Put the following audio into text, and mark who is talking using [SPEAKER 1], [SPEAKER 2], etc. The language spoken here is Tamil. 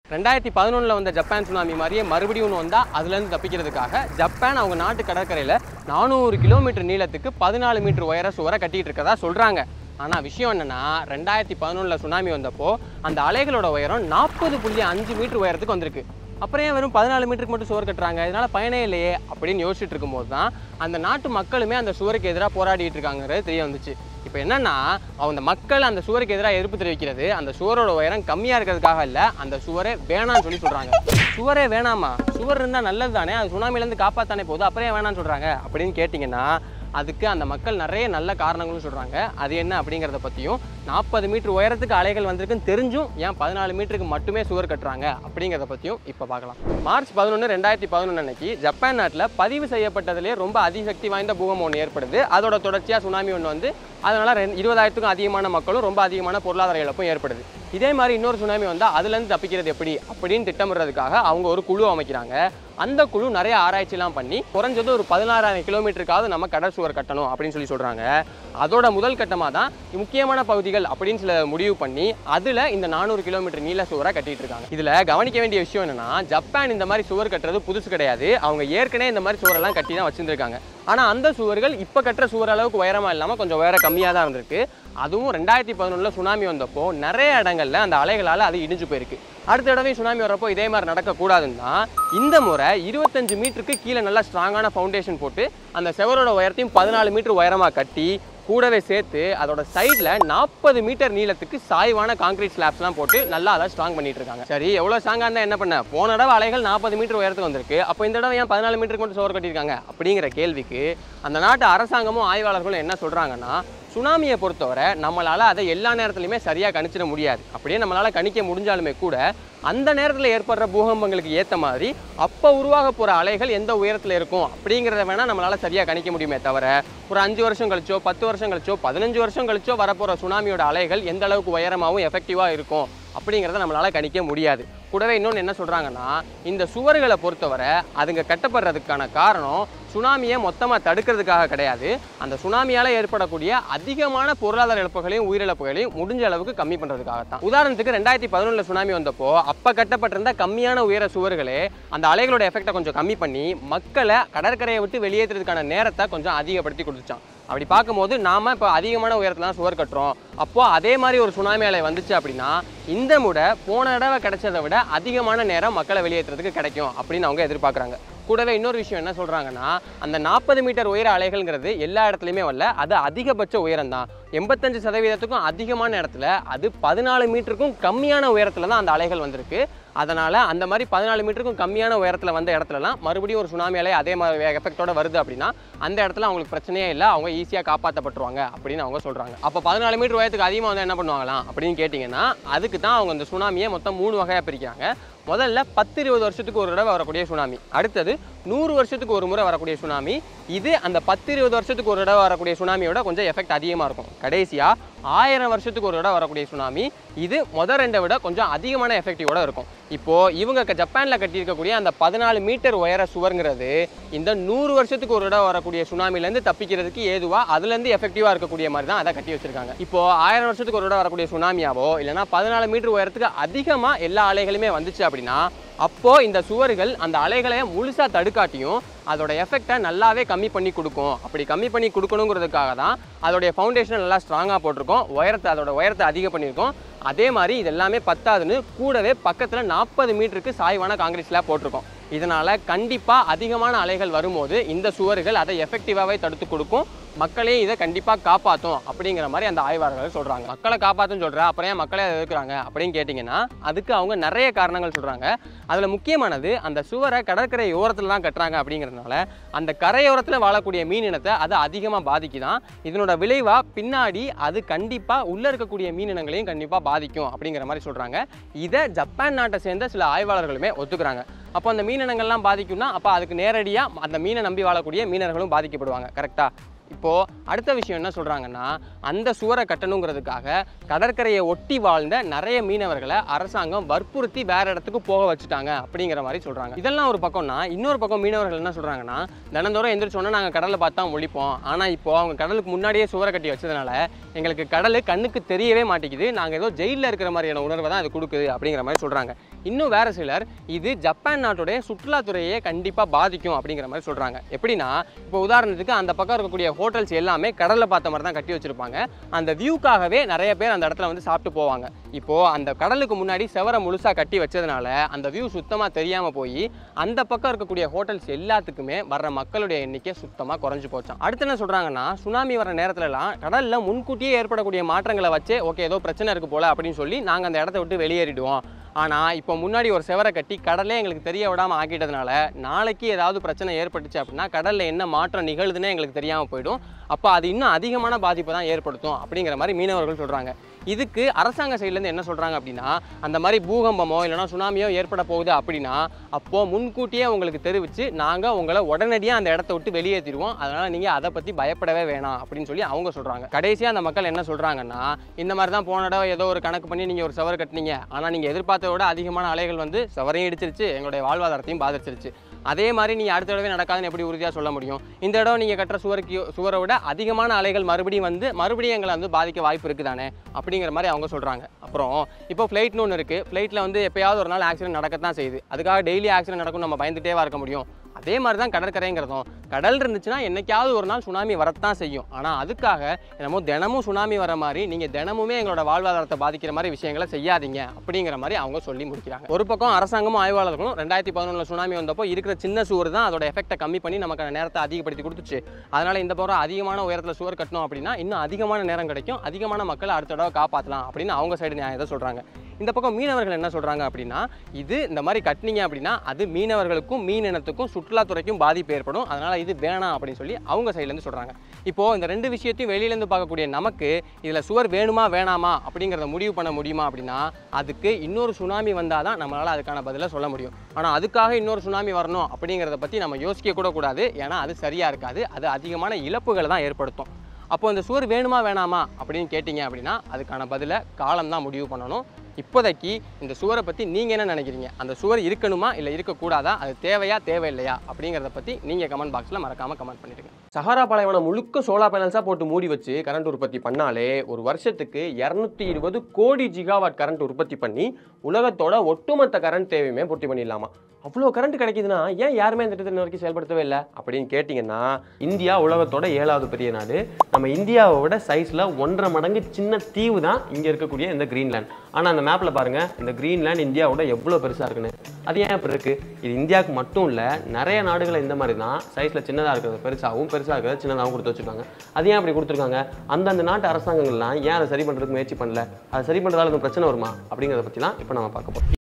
[SPEAKER 1] ரெண்டாயிரத்தி பதினொன்றில் வந்த ஜப்பான் சுனாமி மாதிரியே மறுபடியும் ஒன்று வந்தால் அதுலேருந்து தப்பிக்கிறதுக்காக ஜப்பான் அவங்க நாட்டு கடற்கரையில் நானூறு கிலோமீட்டர் நீளத்துக்கு பதினாலு மீட்டர் உயர சுவரை கட்டிட்டு இருக்கதா சொல்கிறாங்க ஆனால் விஷயம் என்னன்னா ரெண்டாயிரத்தி பதினொன்றில் சுனாமி வந்தப்போ அந்த அலைகளோட உயரம் நாற்பது புள்ளி அஞ்சு மீட்டர் உயரத்துக்கு வந்திருக்கு அப்புறம் ஏன் வெறும் பதினாலு மீட்டருக்கு மட்டும் சுவர் கட்டுறாங்க இதனால பயனே இல்லையே அப்படின்னு யோசிச்சுட்டு இருக்கும்போது தான் அந்த நாட்டு மக்களுமே அந்த சுவருக்கு எதிராக போராடிட்டு இருக்காங்கிறது தெரிய வந்துச்சு இப்போ என்னன்னா அந்த மக்கள் அந்த சுவருக்கு எதிராக எதிர்ப்பு தெரிவிக்கிறது அந்த சுவரோட உயரம் கம்மியாக இருக்கிறதுக்காக இல்லை அந்த சுவரே வேணாம்னு சொல்லி சொல்கிறாங்க சுவரே வேணாமா சுவர் இருந்தால் நல்லது தானே அது சுனாமிலேருந்து காப்பாத்தானே போகுது அப்புறம் ஏன் வேணாம்னு சொல்கிறாங்க அப்படின்னு கேட்டிங்கன்னா அதுக்கு அந்த மக்கள் நிறைய நல்ல காரணங்களும் சொல்கிறாங்க அது என்ன அப்படிங்கிறத பற்றியும் நாற்பது மீட்டர் உயரத்துக்கு அலைகள் வந்திருக்குன்னு தெரிஞ்சும் ஏன் பதினாலு மீட்டருக்கு மட்டுமே சுவர் கட்டுறாங்க அப்படிங்கிறத பற்றியும் இப்போ பார்க்கலாம் மார்ச் பதினொன்று ரெண்டாயிரத்தி பதினொன்று அன்னைக்கு ஜப்பான் நாட்டில் பதிவு செய்யப்பட்டதுலேயே ரொம்ப அதிசக்தி வாய்ந்த பூகம்பம் ஒன்று ஏற்படுது அதோட தொடர்ச்சியாக சுனாமி ஒன்று வந்து அதனால் ரெண்டு இருபதாயிரத்துக்கும் அதிகமான மக்களும் ரொம்ப அதிகமான பொருளாதார இழப்பும் ஏற்படுது இதே மாதிரி இன்னொரு சுனாமி வந்தால் அதுலேருந்து தப்பிக்கிறது எப்படி அப்படின்னு திட்டமிடுறதுக்காக அவங்க ஒரு குழு அமைக்கிறாங்க அந்த குழு நிறைய ஆராய்ச்சிலாம் பண்ணி குறைஞ்சது ஒரு பதினாறாயிரம் கிலோமீட்டருக்காவது நம்ம கடல் சுவர் கட்டணும் அப்படின்னு சொல்லி சொல்கிறாங்க அதோட முதல் கட்டமாக தான் முக்கியமான பகுதிகள் அப்படின்னு சில முடிவு பண்ணி அதில் இந்த நானூறு கிலோமீட்டர் நீள சுவரை கட்டிட்டு இருக்காங்க இதில் கவனிக்க வேண்டிய விஷயம் என்னன்னா ஜப்பான் இந்த மாதிரி சுவர் கட்டுறது புதுசு கிடையாது அவங்க ஏற்கனவே இந்த மாதிரி சுவரெல்லாம் கட்டி தான் வச்சிருந்துருக்காங்க ஆனால் அந்த சுவர்கள் இப்போ கட்டுற சுவர் அளவுக்கு உயரமாக இல்லாமல் கொஞ்சம் உயர கம்மியாக தான் இருந்திருக்கு அதுவும் ரெண்டாயிரத்தி பதினொன்றில் சுனாமி வந்தப்போ நிறைய இடங்கள்ல அந்த அலைகளால் அது இடிஞ்சு போயிருக்கு அடுத்த தடவை சுனாமி வரப்போ இதே மாதிரி நடக்கக்கூடாதுன்னு தான் இந்த முறை இருபத்தஞ்சு மீட்டருக்கு கீழே நல்லா ஸ்ட்ராங்கான ஃபவுண்டேஷன் போட்டு அந்த செவரோட உயரத்தையும் பதினாலு மீட்டர் உயரமாக கட்டி கூடவே சேர்த்து அதோட சைடில் நாற்பது மீட்டர் நீளத்துக்கு சாய்வான காங்கிரீட் ஸ்லாப்ஸ்லாம் போட்டு நல்லா அதை ஸ்ட்ராங் பண்ணிட்டு இருக்காங்க சரி எவ்வளோ ஸ்ட்ராங்காக இருந்தால் என்ன பண்ண போன தடவை அலைகள் நாற்பது மீட்டர் உயரத்துக்கு வந்திருக்கு அப்போ இந்த தடவை ஏன் பதினாலு மீட்டருக்கு மட்டும் சோறு கட்டியிருக்காங்க அப்படிங்கிற கேள்விக்கு அந்த நாட்டு அரசாங்கமும் ஆய்வாளர்களும் என்ன சொல்கிறாங்கன்னா சுனாமியை பொறுத்தவரை நம்மளால் அதை எல்லா நேரத்துலையுமே சரியாக கணிச்சிட முடியாது அப்படியே நம்மளால் கணிக்க முடிஞ்சாலுமே கூட அந்த நேரத்தில் ஏற்படுற பூகம்பங்களுக்கு ஏற்ற மாதிரி அப்போ உருவாக போகிற அலைகள் எந்த உயரத்தில் இருக்கும் அப்படிங்கிறத வேணால் நம்மளால் சரியாக கணிக்க முடியுமே தவிர ஒரு அஞ்சு வருஷம் கழிச்சோ பத்து வருஷம் கழிச்சோ பதினஞ்சு வருஷம் கழிச்சோ வரப்போகிற சுனாமியோட அலைகள் எந்த அளவுக்கு உயரமாகவும் எஃபெக்டிவாக இருக்கும் அப்படிங்கிறத நம்மளால் கணிக்க முடியாது கூடவே இன்னொன்று என்ன சொல்கிறாங்கன்னா இந்த சுவர்களை பொறுத்தவரை அதுங்க கட்டப்படுறதுக்கான காரணம் சுனாமியை மொத்தமாக தடுக்கிறதுக்காக கிடையாது அந்த சுனாமியால் ஏற்படக்கூடிய அதிகமான பொருளாதார இழப்புகளையும் உயிரிழப்புகளையும் முடிஞ்ச அளவுக்கு கம்மி பண்ணுறதுக்காகத்தான் உதாரணத்துக்கு ரெண்டாயிரத்தி பதினொன்றில் சுனாமி வந்தப்போ அப்போ கட்டப்பட்டிருந்த கம்மியான உயர சுவர்களே அந்த அலைகளோட எஃபெக்டை கொஞ்சம் கம்மி பண்ணி மக்களை கடற்கரையை விட்டு வெளியேற்றுறதுக்கான நேரத்தை கொஞ்சம் அதிகப்படுத்தி கொடுத்துச்சான் அப்படி பார்க்கும்போது நாம இப்போ அதிகமான உயரத்துல சுவர் கட்டுறோம் அப்போ அதே மாதிரி ஒரு சுனாமி அலை வந்துச்சு அப்படின்னா இந்த முறை போன தடவை கிடைச்சதை விட அதிகமான நேரம் மக்களை வெளியேற்றுறதுக்கு கிடைக்கும் அப்படின்னு அவங்க எதிர்பார்க்குறாங்க கூடவே இன்னொரு விஷயம் என்ன சொல்கிறாங்கன்னா அந்த நாற்பது மீட்டர் உயர அலைகள்ங்கிறது எல்லா இடத்துலையுமே வரல அது அதிகபட்ச உயரம் தான் எண்பத்தஞ்சு சதவீதத்துக்கும் அதிகமான இடத்துல அது பதினாலு மீட்டருக்கும் கம்மியான உயரத்தில் தான் அந்த அலைகள் வந்திருக்கு அதனால் அந்த மாதிரி பதினாலு மீட்டருக்கும் கம்மியான உயரத்தில் வந்த இடத்துலலாம் மறுபடியும் ஒரு சுனாமி அலை அதே மாதிரி எஃபெக்டோட வருது அப்படின்னா அந்த இடத்துல அவங்களுக்கு பிரச்சனையே இல்லை அவங்க ஈஸியாக காப்பாற்றப்பட்டுருவாங்க அப்படின்னு அவங்க சொல்கிறாங்க அப்போ பதினாலு மீட்டர் உயரத்துக்கு அதிகமாக வந்து என்ன பண்ணுவாங்களாம் அப்படின்னு கேட்டிங்கன்னா அதுக்கு தான் அவங்க அந்த சுனாமியை மொத்தம் மூணு வகையாக பிரிக்கிறாங்க முதல்ல பத்து இருபது வருஷத்துக்கு ஒரு தடவை வரக்கூடிய சுனாமி அடுத்தது நூறு வருஷத்துக்கு ஒரு முறை வரக்கூடிய சுனாமி இது அந்த பத்து இருபது வருஷத்துக்கு ஒரு தடவை வரக்கூடிய சுனாமியோட கொஞ்சம் எஃபெக்ட் அதிகமாக இருக்கும் கடைசியாக ஆயிரம் வருஷத்துக்கு ஒரு தடவை வரக்கூடிய சுனாமி இது முத ரெண்டை விட கொஞ்சம் அதிகமான எஃபெக்டிவோட இருக்கும் இப்போ இவங்க க- ஜப்பான்ல கட்டியிருக்கக்கூடிய அந்த பதினாலு மீட்டர் உயர சுவருங்கிறது இந்த நூறு வருஷத்துக்கு ஒரு தடவை வரக்கூடிய சுனாமிலேருந்து தப்பிக்கிறதுக்கு ஏதுவா அதுலேருந்து எஃபெக்டிவாக இருக்கக்கூடிய மாதிரி தான் அதை கட்டி வச்சிருக்காங்க இப்போ ஆயிரம் வருஷத்துக்கு ஒரு தடவை வரக்கூடிய சுனாமியாவோ இல்லைன்னா பதினாலு மீட்டர் உயரத்துக்கு அதிகமாக எல்லா அலைகளுமே வந்துச்சு அப்படின்னா அப்போ இந்த சுவர்கள் அந்த அலைகளை முழுசா தடுக்காட்டியும் அதோட எஃபெக்டை நல்லாவே கம்மி பண்ணி கொடுக்கும் அப்படி கம்மி பண்ணி கொடுக்கணுங்கிறதுக்காக தான் அதோடைய ஃபவுண்டேஷனை நல்லா ஸ்ட்ராங்காக போட்டிருக்கோம் உயரத்தை அதோட உயரத்தை அதிகம் பண்ணியிருக்கோம் அதே மாதிரி இது எல்லாமே பத்தாதுன்னு கூடவே பக்கத்தில் நாற்பது மீட்டருக்கு சாய்வான காங்கிரீட் ஸ்லாப் போட்டிருக்கோம் இதனால் கண்டிப்பாக அதிகமான அலைகள் வரும்போது இந்த சுவர்கள் அதை எஃபெக்டிவாகவே தடுத்து கொடுக்கும் மக்களையும் இதை கண்டிப்பாக காப்பாற்றும் அப்படிங்கிற மாதிரி அந்த ஆய்வாளர்கள் சொல்கிறாங்க மக்களை காப்பாற்றும் சொல்கிற அப்புறம் ஏன் மக்களை எதிர்க்கிறாங்க அப்படின்னு கேட்டிங்கன்னா அதுக்கு அவங்க நிறைய காரணங்கள் சொல்கிறாங்க அதில் முக்கியமானது அந்த சுவரை கடற்கரை ஓரத்தில் தான் கட்டுறாங்க அப்படிங்கிறதுனால அந்த கரையோரத்தில் வாழக்கூடிய மீன் இனத்தை அது அதிகமாக பாதிக்குதான் இதனோட விளைவாக பின்னாடி அது கண்டிப்பாக உள்ளே இருக்கக்கூடிய மீன் இனங்களையும் கண்டிப்பாக பாதிக்கும் அப்படிங்கிற மாதிரி சொல்கிறாங்க இதை ஜப்பான் நாட்டை சேர்ந்த சில ஆய்வாளர்களுமே ஒத்துக்கிறாங்க அப்போ அந்த மீனினங்கள்லாம் பாதிக்கும்னா அப்போ அதுக்கு நேரடியாக அந்த மீனை நம்பி வாழக்கூடிய மீனர்களும் பாதிக்கப்படுவாங்க கரெக்டாக இப்போது அடுத்த விஷயம் என்ன சொல்கிறாங்கன்னா அந்த சுவரை கட்டணுங்கிறதுக்காக கடற்கரையை ஒட்டி வாழ்ந்த நிறைய மீனவர்களை அரசாங்கம் வற்புறுத்தி வேற இடத்துக்கு போக வச்சுட்டாங்க அப்படிங்கிற மாதிரி சொல்கிறாங்க இதெல்லாம் ஒரு பக்கம்னா இன்னொரு பக்கம் மீனவர்கள் என்ன சொல்கிறாங்கன்னா தினந்தோறும் எந்திரிச்சோன்னா நாங்கள் கடலை பார்த்தா ஒழிப்போம் ஆனால் இப்போ அவங்க கடலுக்கு முன்னாடியே சுவரை கட்டி வச்சதுனால எங்களுக்கு கடல் கண்ணுக்கு தெரியவே மாட்டேங்குது நாங்கள் ஏதோ ஜெயிலில் இருக்கிற மாதிரியான உணர்வை தான் அது கொடுக்குது அப்படிங்கிற மாதிரி சொல்கிறாங்க இன்னும் வேற சிலர் இது ஜப்பான் நாட்டுடைய சுற்றுலாத்துறையே கண்டிப்பாக பாதிக்கும் அப்படிங்கிற மாதிரி சொல்கிறாங்க எப்படின்னா இப்போ உதாரணத்துக்கு அந்த பக்கம் இருக்கக்கூடிய ஹோட்டல்ஸ் எல்லாமே கடலில் பார்த்த மாதிரி தான் கட்டி வச்சிருப்பாங்க அந்த வியூக்காகவே நிறைய பேர் அந்த இடத்துல வந்து சாப்பிட்டு போவாங்க இப்போது அந்த கடலுக்கு முன்னாடி செவரை முழுசாக கட்டி வச்சதுனால அந்த வியூ சுத்தமாக தெரியாமல் போய் அந்த பக்கம் இருக்கக்கூடிய ஹோட்டல்ஸ் எல்லாத்துக்குமே வர்ற மக்களுடைய எண்ணிக்கை சுத்தமாக குறைஞ்சு போச்சாம் அடுத்து என்ன சொல்கிறாங்கன்னா சுனாமி வர நேரத்துலலாம் கடலில் முன்கூட்டியே ஏற்படக்கூடிய மாற்றங்களை வச்சே ஓகே ஏதோ பிரச்சனை இருக்கு போல அப்படின்னு சொல்லி நாங்கள் அந்த இடத்த விட்டு வெளியேறிடுவோம் ஆனால் இப்போ முன்னாடி ஒரு செவரை கட்டி கடலே எங்களுக்கு தெரிய விடாமல் ஆக்கிட்டதுனால நாளைக்கு ஏதாவது பிரச்சனை ஏற்பட்டுச்சு அப்படின்னா கடலில் என்ன மாற்றம் நிகழுதுன்னே எங்களுக்கு தெரியாமல் போயிடும் அப்போ அது இன்னும் அதிகமான பாதிப்பை தான் ஏற்படுத்தும் அப்படிங்கிற மாதிரி மீனவர்கள் சொல்கிறாங்க இதுக்கு அரசாங்க சைட்லேருந்து என்ன சொல்கிறாங்க அப்படின்னா அந்த மாதிரி பூகம்பமோ இல்லைனா சுனாமியோ ஏற்பட போகுது அப்படின்னா அப்போது முன்கூட்டியே உங்களுக்கு தெரிவித்து நாங்கள் உங்களை உடனடியாக அந்த இடத்த விட்டு வெளியேற்றிடுவோம் அதனால் நீங்கள் அதை பற்றி பயப்படவே வேணாம் அப்படின்னு சொல்லி அவங்க சொல்கிறாங்க கடைசியாக அந்த மக்கள் என்ன சொல்கிறாங்கன்னா இந்த மாதிரி தான் போன தடவை ஏதோ ஒரு கணக்கு பண்ணி நீங்கள் ஒரு சவர் கட்டினீங்க ஆனால் நீங்கள் எதிர்பார்த்ததை விட அதிகமான அலைகள் வந்து சவரையும் இடிச்சிருச்சு எங்களுடைய வாழ்வாதாரத்தையும் பாதிச்சிருச்சு அதே மாதிரி நீங்கள் அடுத்த தடவை நடக்காதுன்னு எப்படி உறுதியாக சொல்ல முடியும் இந்த தடவை நீங்கள் கட்டுற சுவருக்கு சுவரை விட அதிகமான அலைகள் மறுபடியும் வந்து மறுபடியும் எங்களை வந்து பாதிக்க வாய்ப்பு இருக்குதானே அப்படிங்கிற மாதிரி அவங்க சொல்கிறாங்க அப்புறம் இப்போ ஃப்ளைட்னு ஒன்று இருக்குது ஃப்ளைட்டில் வந்து எப்பயாவது ஒரு நாள் ஆக்சிடென்ட் நடக்கத்தான் செய்யுது அதுக்காக டெய்லி ஆக்சிடென்ட் நடக்கும் நம்ம பயந்துட்டேவா இருக்க முடியும் அதே மாதிரி தான் கடற்கரைங்கிறதும் கடல் இருந்துச்சுன்னா என்னைக்காவது ஒரு நாள் சுனாமி வரத்தான் செய்யும் ஆனால் அதுக்காக என்னமோ தினமும் சுனாமி வர மாதிரி நீங்கள் தினமுமே எங்களோட வாழ்வாதாரத்தை பாதிக்கிற மாதிரி விஷயங்களை செய்யாதீங்க அப்படிங்கிற மாதிரி அவங்க சொல்லி முடிக்கிறாங்க ஒரு பக்கம் அரசாங்கமும் ஆய்வாளர்களும் ரெண்டாயிரத்தி பதினொன்றில் சுனாமி வந்தப்போ இருக்கிற சின்ன சுவர் தான் அதோட எஃபெக்ட்டை கம்மி பண்ணி நமக்கு நேரத்தை அதிகப்படுத்தி கொடுத்துச்சு அதனால் இந்த பக்கம் அதிகமான உயரத்தில் சுவர் கட்டணும் அப்படின்னா இன்னும் அதிகமான நேரம் கிடைக்கும் அதிகமான மக்களை அடுத்த தடவை காப்பாற்றலாம் அப்படின்னு அவங்க சைடு நியாயத்தை சொல்கிறாங்க இந்த பக்கம் மீனவர்கள் என்ன சொல்கிறாங்க அப்படின்னா இது இந்த மாதிரி கட்டினீங்க அப்படின்னா அது மீனவர்களுக்கும் மீன் இனத்துக்கும் சுற்றுலாத்துறைக்கும் பாதிப்பு ஏற்படும் அதனால் இது வேணாம் அப்படின்னு சொல்லி அவங்க சைட்லேருந்து சொல்கிறாங்க இப்போது இந்த ரெண்டு விஷயத்தையும் வெளியிலேருந்து பார்க்கக்கூடிய நமக்கு இதில் சுவர் வேணுமா வேணாமா அப்படிங்கிறத முடிவு பண்ண முடியுமா அப்படின்னா அதுக்கு இன்னொரு சுனாமி வந்தால் தான் நம்மளால் அதுக்கான பதிலை சொல்ல முடியும் ஆனால் அதுக்காக இன்னொரு சுனாமி வரணும் அப்படிங்கிறத பற்றி நம்ம யோசிக்க கூட கூடாது ஏன்னா அது சரியாக இருக்காது அது அதிகமான இழப்புகளை தான் ஏற்படுத்தும் அப்போ இந்த சுவர் வேணுமா வேணாமா அப்படின்னு கேட்டிங்க அப்படின்னா அதுக்கான பதிலை காலம் தான் முடிவு பண்ணணும் இப்போதைக்கு இந்த சுவரை பற்றி நீங்கள் என்ன நினைக்கிறீங்க அந்த சுவர் இருக்கணுமா இல்லை இருக்கக்கூடாதா அது தேவையா தேவையில்லையா அப்படிங்கிறத பற்றி நீங்கள் கமெண்ட் பாக்ஸில் மறக்காமல் கமெண்ட் பண்ணிடுங்க சஹாரா பாலைவனம் முழுக்க சோலார் பேனல்ஸாக போட்டு மூடி வச்சு கரண்ட் உற்பத்தி பண்ணாலே ஒரு வருஷத்துக்கு இரநூத்தி இருபது கோடி ஜிகாவாட் கரண்ட் உற்பத்தி பண்ணி உலகத்தோட ஒட்டுமொத்த கரண்ட் தேவையுமே பூர்த்தி பண்ணிடலாமா அவ்வளோ கரண்ட் கிடைக்குதுன்னா ஏன் யாருமே இந்த திட்டத்தை இன்ன வரைக்கும் செயல்படுத்தவே இல்லை அப்படின்னு கேட்டிங்கன்னா இந்தியா உலகத்தோட ஏழாவது பெரிய நாடு நம்ம இந்தியாவை விட சைஸில் ஒன்றரை மடங்கு சின்ன தீவு தான் இங்கே இருக்கக்கூடிய இந்த கிரீன்லேண்ட் ஆனால் அந்த மேப்பில் பாருங்கள் இந்த கிரீன்லேண்ட் இந்தியாவோட எவ்வளோ பெருசாக இருக்குன்னு அது ஏன் இப்படி இருக்குது இது இந்தியாவுக்கு மட்டும் இல்லை நிறைய நாடுகள் இந்த மாதிரி தான் சைஸில் சின்னதாக இருக்கிறது பெருசாகவும் பெருசாக இருக்கிறது சின்னதாகவும் கொடுத்து வச்சுருக்காங்க அது ஏன் அப்படி கொடுத்துருக்காங்க அந்தந்த நாட்டு அரசாங்கங்கள்லாம் ஏன் அதை சரி பண்ணுறதுக்கு முயற்சி பண்ணல அதை சரி பண்ணுறதால எதுவும் பிரச்சனை வருமா அப்படிங்கிறத பற்றி தான் இப்போ நம்ம பார்க்க போகிறோம்